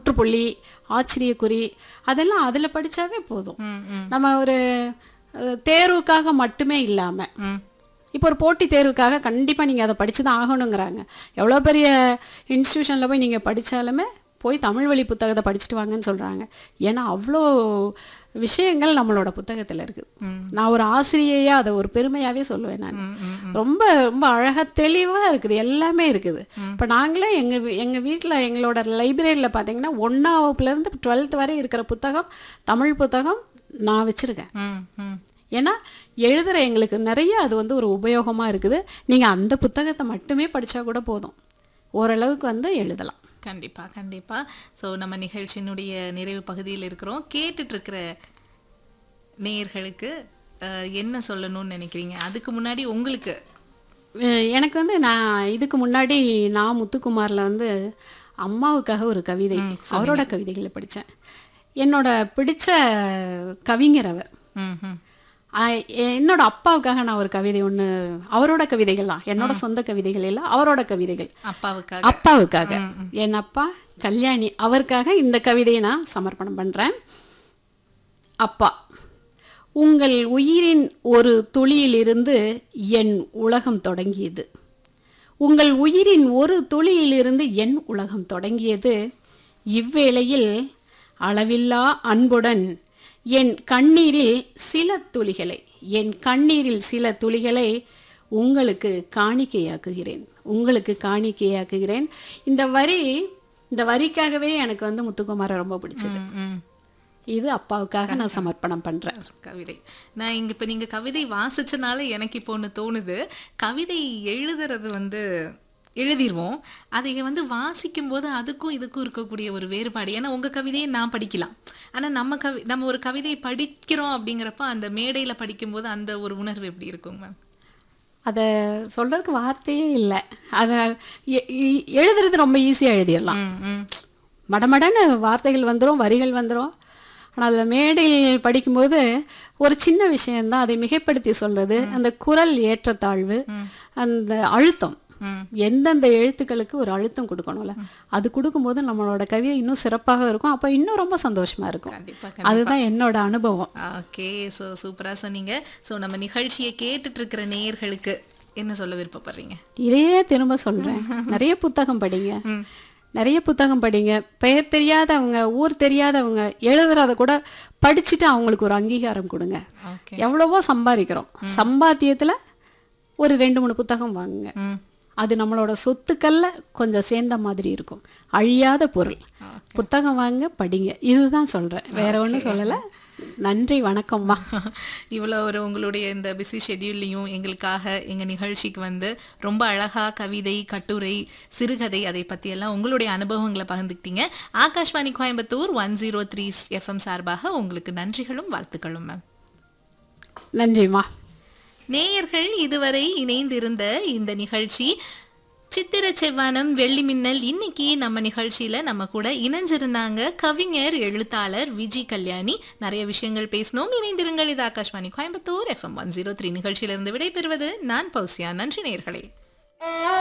முற்றுப்புள்ளி ஆச்சரியக்குறி அதெல்லாம் அதில் படிச்சாவே போதும் ம், ம், நம்ம ஒரு அஹ், தேர்வுக்காக மட்டுமே இல்லாமல் ம். இப்போ ஒரு போட்டித் தேர்வுக்காக கண்டிப்பாக நீங்கள் அதை படிச்சு தான் ஆகணுங்கிறாங்க எவ்வளோ பெரிய இன்ஸ்டியூஷனில் போய் நீங்கள் படித்தாலுமே போய் தமிழ் வழி புத்தகத்தை படிச்சுட்டு வாங்கன்னு சொல்கிறாங்க ஏன்னா அவ்வளோ விஷயங்கள் நம்மளோட புத்தகத்தில் இருக்குது நான் ஒரு ஆசிரியையாக அதை ஒரு பெருமையாகவே சொல்லுவேன் நான் ம், ம், ரொம்ப ரொம்ப அழகாக தெளிவாக இருக்குது எல்லாமே இருக்குது இப்போ நாங்களே எங்கள் எங்கள் வீட்டில் எங்களோட லைப்ரரியில் பார்த்தீங்கன்னா ஒன்றாம் வகுப்புலேருந்து டுவெல்த் வரை இருக்கிற புத்தகம் தமிழ் புத்தகம் நான் வச்சுருக்கேன் ம், ம். ஏன்னா எழுதுகிற எங்களுக்கு நிறைய அது வந்து ஒரு உபயோகமாக இருக்குது நீங்கள் அந்த புத்தகத்தை மட்டுமே படித்தா கூட போதும் ஓரளவுக்கு வந்து எழுதலாம் கண்டிப்பா கண்டிப்பா ஸோ நம்ம நிகழ்ச்சியினுடைய நிறைவு பகுதியில் இருக்கிறோம் கேட்டுட்டு இருக்கிற நேயர்களுக்கு அஹ், என்ன சொல்லணும்னு நினைக்கிறீங்க அதுக்கு முன்னாடி உங்களுக்கு அஹ் எனக்கு வந்து நான் இதுக்கு முன்னாடி நான் முத்துக்குமாரில் வந்து அம்மாவுக்காக ஒரு கவிதை அவரோட கவிதைகளை படித்தேன் என்னோட பிடிச்ச கவிஞர் அவர் ம் ம் ஆஹ் என்னோட அப்பாவுக்காக நான் ஒரு கவிதை ஒன்று அவரோட கவிதைகள் தான் என்னோட சொந்த கவிதைகள் இல்லை அவரோட கவிதைகள் அப்பாவுக்காக அப்பாவுக்காக என் அப்பா கல்யாணி அவருக்காக இந்த கவிதையை நான் சமர்ப்பணம் பண்ணுறேன் அப்பா உங்கள் உயிரின் ஒரு துளியிலிருந்து என் உலகம் தொடங்கியது உங்கள் உயிரின் ஒரு துளியிலிருந்து என் உலகம் தொடங்கியது இவ்வேளையில் அளவில்லா அன்புடன் என் கண்ணீரில் சில துளிகளை என் கண்ணீரில் சில துளிகளை உங்களுக்கு காணிக்கையாக்குகிறேன் உங்களுக்கு காணிக்கையாக்குகிறேன் இந்த வரி இந்த வரிக்காகவே எனக்கு வந்து முத்துக்குமாரை ரொம்ப பிடிச்சது ம், ம். இது அப்பாவுக்காக நான் சமர்ப்பணம் பண்ணுறேன் கவிதை நான் இங்க இப்ப நீங்க கவிதை வாசிச்சனால எனக்கு இப்போ ஒண்ணு தோணுது கவிதை எழுதுறது வந்து எழுதிருவோம் அதை வந்து வாசிக்கும் போது அதுக்கும் இதுக்கும் இருக்கக்கூடிய ஒரு வேறுபாடு ஏன்னா உங்க கவிதையை நான் படிக்கலாம் ஆனா நம்ம கவி நம்ம ஒரு கவிதையை படிக்கிறோம் அப்படிங்கிறப்ப அந்த மேடையில படிக்கும்போது அந்த ஒரு உணர்வு எப்படி இருக்குங்க மேம் அதை சொல்கிறதுக்கு வார்த்தையே இல்லை அதை எ- எ- எழுதுறது ரொம்ப ஈஸியாக எழுதிடலாம் ம், ம். மடமடன்னு வார்த்தைகள் வந்துடும் வரிகள் வந்துடும் ஆனால் அதில் மேடையில் படிக்கும்போது ஒரு சின்ன விஷயம்தான் அதை மிகைப்படுத்தி சொல்றது அந்த குரல் ஏற்றத்தாழ்வு அந்த அழுத்தம் ம். எந்தெந்த எழுத்துக்களுக்கு ஒரு அழுத்தம் கொடுக்கணும்ல அது கொடுக்கும்போது நம்மளோட கவிதை இன்னும் சிறப்பாக இருக்கும் அப்போ இன்னும் ரொம்ப சந்தோஷமா இருக்கும் கண்டிப்பா அதுதான் என்னோட அனுபவம் ஓகே ஸோ சூப்பரா சொன்னீங்க ஸோ நம்ம நிகழ்ச்சியை கேட்டுட்டு இருக்கிற நேயர்களுக்கு என்ன சொல்ல விருப்பப்படுறீங்க இதையே திரும்ப சொல்றேன் நிறைய புத்தகம் படிங்க நிறைய புத்தகம் படிங்க பெயர் தெரியாதவங்க ஊர் தெரியாதவங்க எழுதுறத கூட படிச்சுட்டு அவங்களுக்கு ஒரு அங்கீகாரம் கொடுங்க ஓகே எவ்வளவோ சம்பாதிக்கிறோம் சம்பாத்தியத்துல ஒரு ரெண்டு மூணு புத்தகம் வாங்குங்க ம் அது நம்மளோட சொத்துக்கள்ல கொஞ்சம் சேர்ந்த மாதிரி இருக்கும் அழியாத பொருள் புத்தகம் வாங்க படிங்க இதுதான் சொல்றேன் வேற ஒன்றும் சொல்லலை நன்றி வணக்கம்மா இவ்வளோ ஒரு உங்களுடைய இந்த பிஸி ஷெட்யூல்லையும் எங்களுக்காக எங்கள் நிகழ்ச்சிக்கு வந்து ரொம்ப அழகாக கவிதை கட்டுரை சிறுகதை அதை பற்றியெல்லாம் உங்களுடைய அனுபவங்களை பகிர்ந்துக்கிட்டீங்க Akashvani Coimbatore one zero three FM சார்பாக உங்களுக்கு நன்றிகளும் வாழ்த்துக்களும் மேம் நன்றிம்மா நேயர்கள் இதுவரை இணைந்திருந்த இந்த நிகழ்ச்சி சித்திர செவ்வானம் வெள்ளி மின்னல் இன்னைக்கு நம்ம நிகழ்ச்சியில நம்ம கூட இணைஞ்சிருந்தாங்க கவிஞர் எழுத்தாளர் விஜி கல்யாணி நிறைய விஷயங்கள் பேசினோம் இணைந்திருங்கள் இது Akashvani Coimbatore FM one zero three நிகழ்ச்சியிலிருந்து விடைபெறுவது நான் பௌசியா நன்றி நேயர்களே